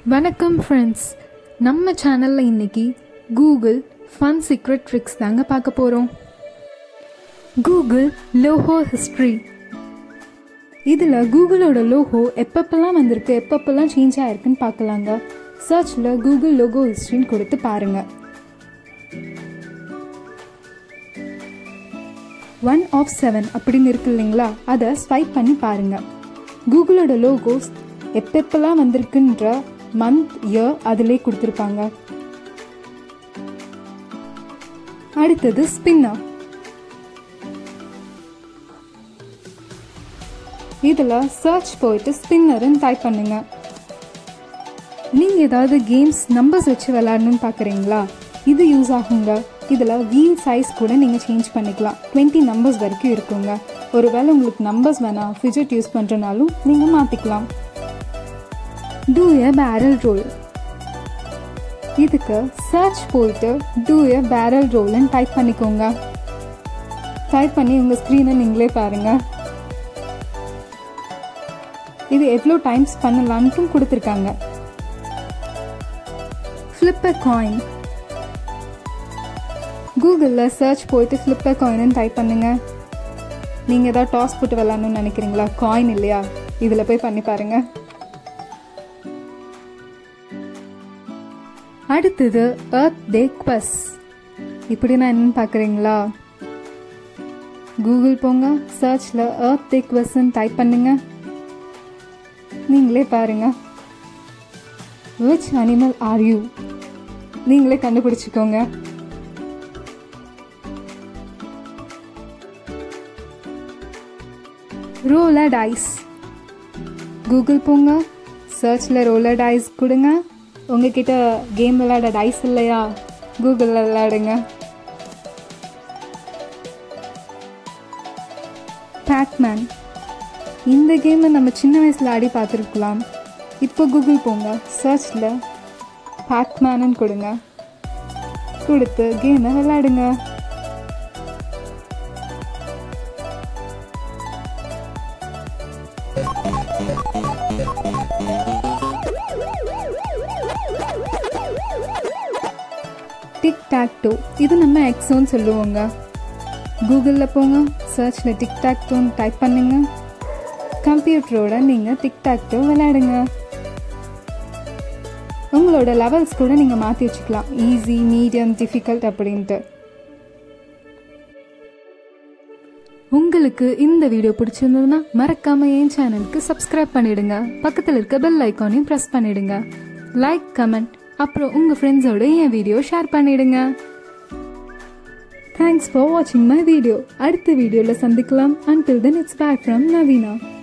வணக்கம் ஃப்ரெண்ட்ஸ் நம்ம சேனலில் இன்னைக்கு கூகுள் ஃபன் சீக்ரெட் ட்ரிக்ஸ் தாங்க பார்க்க போகிறோம் கூகுள் லோஹோ ஹிஸ்ட்ரி இதில் கூகுளோட லோகோ எப்பப்பெல்லாம் வந்திருக்கு எப்பப்பெல்லாம் சேஞ்ச் ஆயிருக்குன்னு பார்க்கலாங்க சர்ச்சில் கூகுள் லோகோ ஹிஸ்ட்ரின்னு கொடுத்து பாருங்க ஒன் ஆஃப் செவன் அப்படின்னு இருக்கு இல்லைங்களா அதை ஸ்வைப் பண்ணி பாருங்க கூகுளோட லோகோஸ் எப்பப்பெல்லாம் வந்திருக்குன்ற மந்த் இயர் அதிலே கொடுத்துருப்பாங்க அடுத்தது ஸ்பின்னர் இதில் சர்ச் போயிட்டு ஸ்பின்னர்னு டைப் பண்ணுங்க நீங்கள் ஏதாவது கேம்ஸ் நம்பர்ஸ் வச்சு விளையாடணும்னு பார்க்குறீங்களா இது யூஸ் ஆகுங்க இதில் வீல் சைஸ் கூட நீங்கள் சேஞ்ச் பண்ணிக்கலாம் டுவெண்ட்டி நம்பர்ஸ் வரைக்கும் இருக்குங்க ஒருவேளை உங்களுக்கு நம்பர்ஸ் வேணாம் ஃபிஜெட் யூஸ் பண்ணுறனாலும் நீங்கள் மாற்றிக்கலாம் டூ எ பேரல் ரோல் இதுக்கு சர்ச் போயிட்டு டூ எ பேரல் ரோல்னு டைப் பண்ணிக்கோங்க டைப் பண்ணி உங்கள் ஸ்க்ரீனை நீங்களே பாருங்கள் இது எவ்வளோ டைம்ஸ் பண்ணலான்ட்டும் கொடுத்துருக்காங்க ஃப்ளிப் அ காயின் கூகுளில் சர்ச் போயிட்டு ஃப்ளிப் அ காயின்னு டைப் பண்ணுங்க நீங்கள் ஏதாவது டாஸ் போட்டு விளாட்ணும்னு நினைக்கிறீங்களா காயின் இல்லையா இதில் போய் பண்ணி பாருங்க அடுத்தது எர்த் டே குவஸ் இப்படின்னா என்னன்னு பார்க்குறீங்களா கூகுள் போங்க சர்ச்சில் எர்த் டே குவஸ்ன்னு டைப் பண்ணுங்க நீங்களே பாருங்க விச் அனிமல் ஆர் யூ நீங்களே கண்டுபிடிச்சிக்கோங்க ரோலர் டைஸ் கூகுள் போங்க சர்ச்சில் ரோலர் டைஸ் கொடுங்க உங்ககிட்ட கேம் விளையாட டைஸ் இல்லையா கூகுளில் விளையாடுங்க பேக்மேன் இந்த கேமை நம்ம சின்ன வயசில் ஆடி பார்த்துருக்கலாம் இப்போ கூகுள் போங்க சர்ச்சில் பேக்மேனு கொடுங்க கொடுத்து கேமை விளையாடுங்க டிக் டாக் டோ இது நம்ம எக்ஸோன்னு சொல்லுவோங்க கூகுளில் போங்க சர்ச்சில் டிக் டாக் டோன்னு டைப் பண்ணுங்க கம்ப்யூட்டரோட நீங்கள் டிக்டாக்டோ விளையாடுங்க உங்களோட லெவல்ஸ் கூட நீங்கள் மாற்றி வச்சுக்கலாம் ஈஸி மீடியம் டிஃபிகல்ட் அப்படின்ட்டு உங்களுக்கு இந்த வீடியோ பிடிச்சிருந்ததுன்னா மறக்காம என் சேனலுக்கு சப்ஸ்கிரைப் பண்ணிடுங்க பக்கத்தில் இருக்க பெல் ஐக்கானையும் ப்ரெஸ் பண்ணிடுங்க லைக் கமெண்ட் அப்புறம் உங்கள் ஃப்ரெண்ட்ஸோட என் வீடியோ ஷேர் பண்ணிடுங்க தேங்க்ஸ் ஃபார் வாட்சிங் மை வீடியோ அடுத்த வீடியோவில் சந்திக்கலாம் until then it's back from நவீனா